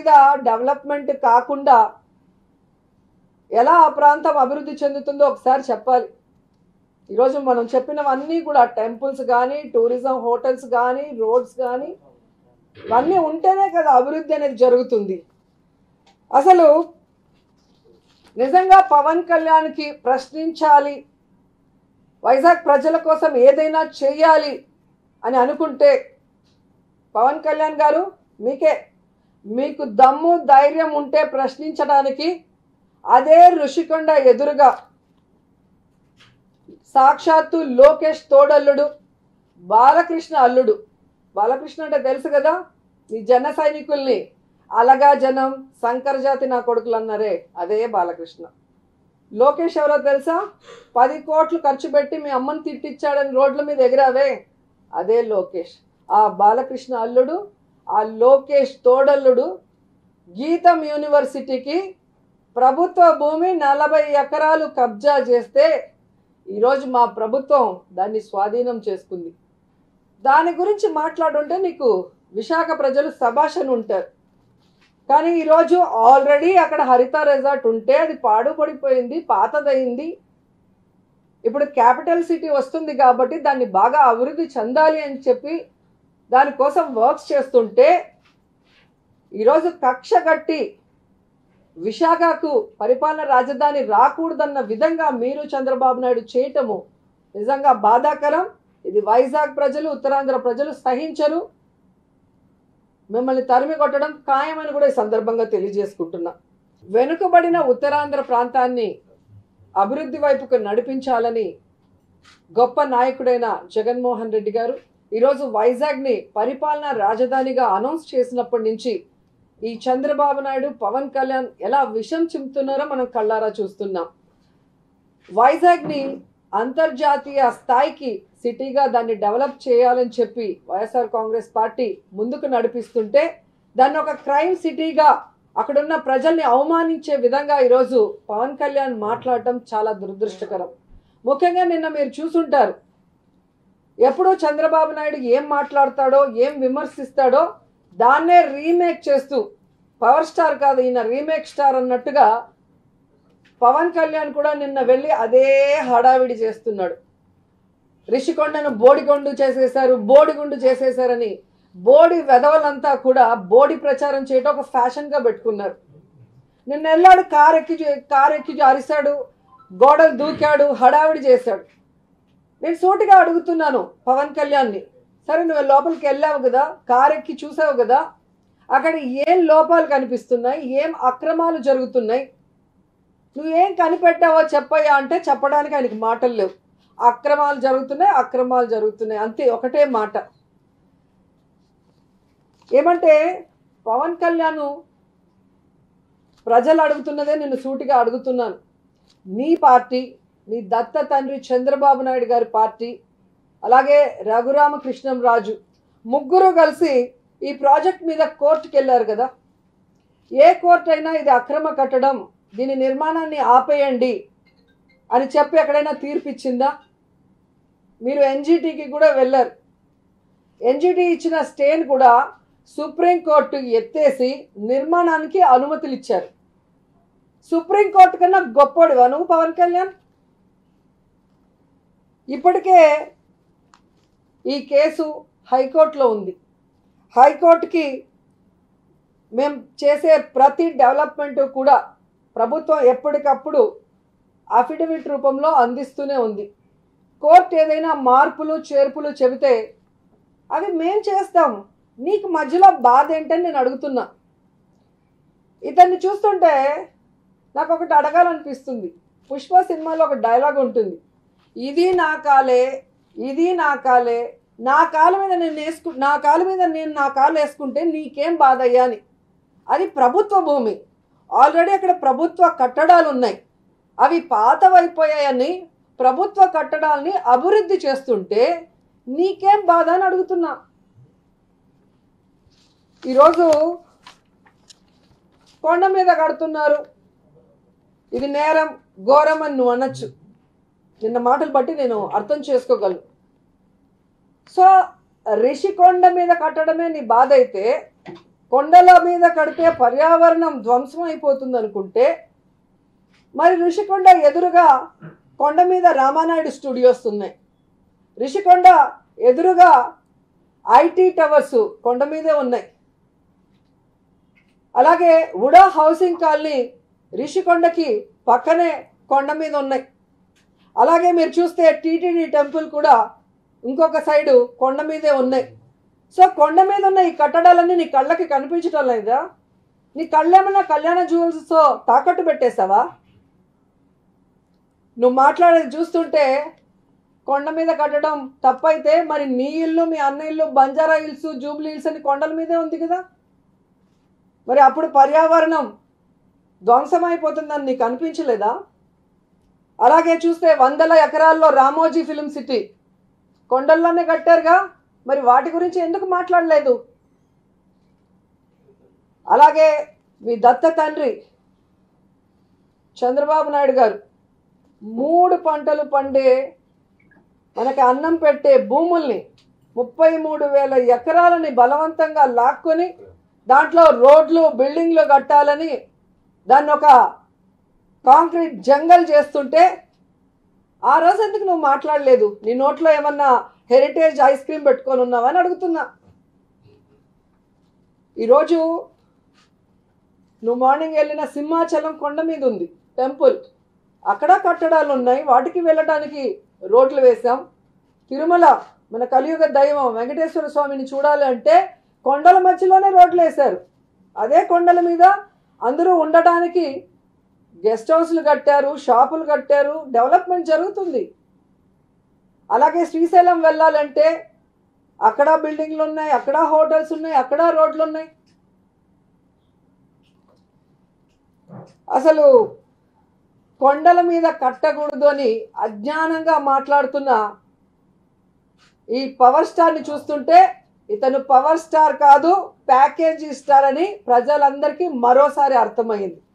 మీద డెవలప్మెంట్ కాకుండా ఎలా ఆ ప్రాంతం అభివృద్ధి చెందుతుందో ఒకసారి చెప్పాలి ఈరోజు మనం చెప్పినవన్నీ కూడా టెంపుల్స్ కానీ టూరిజం హోటల్స్ కానీ రోడ్స్ కానీ ఇవన్నీ ఉంటేనే కదా అభివృద్ధి అనేది జరుగుతుంది అసలు నిజంగా పవన్ కళ్యాణ్కి ప్రశ్నించాలి వైజాగ్ ప్రజల కోసం ఏదైనా చేయాలి అని అనుకుంటే పవన్ కళ్యాణ్ గారు మీకే మీకు దమ్ము ధైర్యం ఉంటే ప్రశ్నించడానికి అదే ఋషికొండ ఎదురుగా సాక్షాత్తు లోకేష్ తోడల్లుడు బాలకృష్ణ అల్లుడు బాలకృష్ణ అంటే తెలుసు కదా ఈ జన సైనికుల్ని అలగా జనం శంకర జాతి నా కొడుకులు అన్నారే అదే బాలకృష్ణ లోకేష్ ఎవరో తెలుసా పది కోట్లు ఖర్చు పెట్టి మీ అమ్మని తిట్టిచ్చాడని రోడ్ల మీద ఎగిరావే అదే లోకేష్ ఆ బాలకృష్ణ అల్లుడు ఆ లోకేష్ తోడల్లుడు గీతం యూనివర్సిటీకి ప్రభుత్వ భూమి నలభై ఎకరాలు కబ్జా చేస్తే ఈరోజు మా ప్రభుత్వం దాన్ని స్వాధీనం చేసుకుంది దాని గురించి మాట్లాడుంటే నీకు విశాఖ ప్రజలు సభాషను ఉంటారు కానీ ఈరోజు ఆల్రెడీ అక్కడ హరిత రిసార్ట్ ఉంటే అది పాడుపడిపోయింది పాతదయింది ఇప్పుడు క్యాపిటల్ సిటీ వస్తుంది కాబట్టి దాన్ని బాగా అభివృద్ధి చెందాలి అని చెప్పి దానికోసం వర్క్స్ చేస్తుంటే ఈరోజు కక్ష కట్టి విశాఖకు పరిపాలన రాజధాని రాకూడదన్న విధంగా మీరు చంద్రబాబు నాయుడు చేయటము నిజంగా బాధాకరం ఇది వైజాగ్ ప్రజలు ఉత్తరాంధ్ర ప్రజలు సహించరు మిమ్మల్ని తరిమి కొట్టడం ఖాయమని కూడా ఈ సందర్భంగా తెలియజేసుకుంటున్నా వెనుకబడిన ఉత్తరాంధ్ర ప్రాంతాన్ని అభివృద్ధి వైపుకు నడిపించాలని గొప్ప నాయకుడైన జగన్మోహన్ రెడ్డి గారు ఈరోజు వైజాగ్ని పరిపాలనా రాజధానిగా అనౌన్స్ చేసినప్పటి నుంచి ఈ చంద్రబాబు నాయుడు పవన్ కళ్యాణ్ ఎలా విషం చిమ్ముతున్నారో మనం కళ్ళారా చూస్తున్నాం వైజాగ్ని అంతర్జాతీయ స్థాయికి సిటీగా దాన్ని డెవలప్ చేయాలని చెప్పి వైఎస్ఆర్ కాంగ్రెస్ పార్టీ ముందుకు నడిపిస్తుంటే దాన్ని ఒక క్రైమ్ సిటీగా అక్కడున్న ప్రజల్ని అవమానించే విధంగా ఈరోజు పవన్ కళ్యాణ్ మాట్లాడటం చాలా దురదృష్టకరం ముఖ్యంగా నిన్న మీరు చూసుంటారు ఎప్పుడూ చంద్రబాబు నాయుడు ఏం మాట్లాడతాడో ఏం విమర్శిస్తాడో దాన్నే రీమేక్ చేస్తూ పవర్ స్టార్ కాదు ఈయన రీమేక్ స్టార్ అన్నట్టుగా పవన్ కళ్యాణ్ కూడా నిన్న వెళ్ళి అదే హడావిడి చేస్తున్నాడు రిషికొండను బోడిగొండు చేసేశారు బోడిగుండు చేసేశారని బోడి వెధవలంతా కూడా బోడి ప్రచారం చేయటం ఒక ఫ్యాషన్గా పెట్టుకున్నారు నిన్న వెళ్ళాడు కార్ ఎక్కి కార్ ఎక్కి అరిశాడు గోడలు దూకాడు హడావిడి చేశాడు నేను సూటిగా అడుగుతున్నాను పవన్ కళ్యాణ్ని సరే నువ్వు లోపలికి వెళ్ళావు కదా కార్ ఎక్కి చూసావు కదా అక్కడ ఏం లోపాలు కనిపిస్తున్నాయి ఏం అక్రమాలు జరుగుతున్నాయి నువ్వేం కనిపెట్టావో చెప్పయ్యా అంటే చెప్పడానికి ఆయనకి మాటలు లేవు అక్రమాలు జరుగుతున్నాయి అక్రమాలు జరుగుతున్నాయి అంతే ఒకటే మాట ఏమంటే పవన్ కళ్యాణ్ ప్రజలు అడుగుతున్నదే నేను సూటిగా అడుగుతున్నాను నీ పార్టీ నీ దత్త తండ్రి చంద్రబాబు నాయుడు గారి పార్టీ అలాగే రఘురామకృష్ణం రాజు ముగ్గురు కలిసి ఈ ప్రాజెక్ట్ మీద కోర్టుకి వెళ్ళారు కదా ఏ కోర్టు అయినా ఇది అక్రమ కట్టడం దీని నిర్మాణాన్ని ఆపేయండి అని చెప్పి ఎక్కడైనా తీర్పు ఇచ్చిందా మీరు ఎన్జిటికి కూడా వెళ్ళారు ఎన్జిటి ఇచ్చిన స్టేని కూడా సుప్రీంకోర్టు ఎత్తేసి నిర్మాణానికి అనుమతులు ఇచ్చారు సుప్రీంకోర్టు కన్నా గొప్పోడివా నువ్వు పవన్ కళ్యాణ్ ఇప్పటికే ఈ కేసు హైకోర్టులో ఉంది హైకోర్టుకి మేము చేసే ప్రతి డెవలప్మెంట్ కూడా ప్రభుత్వం ఎప్పటికప్పుడు అఫిడవిట్ రూపంలో అందిస్తూనే ఉంది కోర్టు ఏదైనా మార్పులు చేర్పులు చెబితే అవి మేం చేస్తాం నీకు మధ్యలో బాధ ఏంటని నేను అడుగుతున్నా ఇతన్ని చూస్తుంటే నాకు ఒకటి అడగాలనిపిస్తుంది పుష్ప సినిమాలో ఒక డైలాగ్ ఉంటుంది ఇది నా కాలే ఇది నా కాలే నా కాలు మీద నేను వేసుకు నా కాలు మీద నేను నా కాలు వేసుకుంటే నీకేం బాధ అయ్యా అని అది ప్రభుత్వ భూమి ఆల్రెడీ అక్కడ ప్రభుత్వ కట్టడాలు ఉన్నాయి అవి పాతవైపోయాయని ప్రభుత్వ కట్టడాల్ని అభివృద్ధి చేస్తుంటే నీకేం బాధ అని అడుగుతున్నా ఈరోజు కొండ మీద కడుతున్నారు ఇది నేరం ఘోరం అని నువ్వు అనొచ్చు నిన్న మాటలు బట్టి నేను అర్థం చేసుకోగలను సో రిషికొండ మీద కట్టడమే నీ బాధ అయితే కొండల మీద కడితే పర్యావరణం ధ్వంసం అయిపోతుంది అనుకుంటే మరి ఋషికొండ ఎదురుగా కొండ మీద రామానాయుడు స్టూడియోస్ ఉన్నాయి ఋషికొండ ఎదురుగా ఐటీ టవర్స్ కొండ మీదే ఉన్నాయి అలాగే ఉడా హౌసింగ్ కాలనీ రిషికొండకి పక్కనే కొండ మీద ఉన్నాయి అలాగే మీరు చూస్తే టీటీడీ టెంపుల్ కూడా ఇంకొక సైడు కొండ మీదే ఉన్నాయి సో కొండ మీద ఉన్న ఈ కట్టడాలన్నీ నీ కళ్ళకి కనిపించటం లేదా నీ కళ్ళేమన్నా కళ్యాణ జ్యువెల్స్తో తాకట్టు పెట్టేశావా నువ్వు మాట్లాడేది చూస్తుంటే కొండ మీద కట్టడం తప్పైతే మరి నీ ఇల్లు మీ అన్న ఇల్లు బంజారా హిల్స్ జూబ్లీ హిల్స్ అని కొండల మీదే ఉంది కదా మరి అప్పుడు పర్యావరణం ధ్వంసమైపోతుందని నీకు అనిపించలేదా అలాగే చూస్తే వందల ఎకరాల్లో రామోజీ ఫిలిం సిటీ కొండల్లోనే కట్టారుగా మరి వాటి గురించి ఎందుకు మాట్లాడలేదు అలాగే మీ దత్త తండ్రి చంద్రబాబు నాయుడు గారు మూడు పంటలు పండే మనకి అన్నం పెట్టే భూముల్ని ముప్పై మూడు వేల ఎకరాలని బలవంతంగా లాక్కొని దాంట్లో రోడ్లు బిల్డింగ్లు కట్టాలని దాన్ని ఒక కాంక్రీట్ జంగల్ చేస్తుంటే ఆ రోజు ఎందుకు నువ్వు మాట్లాడలేదు నీ నోట్లో ఏమన్నా హెరిటేజ్ ఐస్ క్రీమ్ పెట్టుకొని ఉన్నావా అని అడుగుతున్నా ఈరోజు నువ్వు మార్నింగ్ వెళ్ళిన సింహాచలం కొండ మీద ఉంది టెంపుల్ అక్కడ కట్టడాలు ఉన్నాయి వాటికి వెళ్ళడానికి రోడ్లు వేసాం తిరుమల మన కలియుగ దైవం వెంకటేశ్వర స్వామిని చూడాలి అంటే కొండల మధ్యలోనే రోడ్లు వేశారు అదే కొండల మీద అందరూ ఉండటానికి గెస్ట్ హౌస్లు కట్టారు షాపులు కట్టారు డెవలప్మెంట్ జరుగుతుంది అలాగే శ్రీశైలం వెళ్ళాలంటే అక్కడ బిల్డింగ్లు ఉన్నాయి అక్కడ హోటల్స్ ఉన్నాయి అక్కడ రోడ్లు ఉన్నాయి అసలు కొండల మీద కట్టకూడదు అని అజ్ఞానంగా మాట్లాడుతున్న ఈ పవర్ స్టార్ని చూస్తుంటే ఇతను పవర్ స్టార్ కాదు ప్యాకేజీ స్టార్ అని ప్రజలందరికీ మరోసారి అర్థమైంది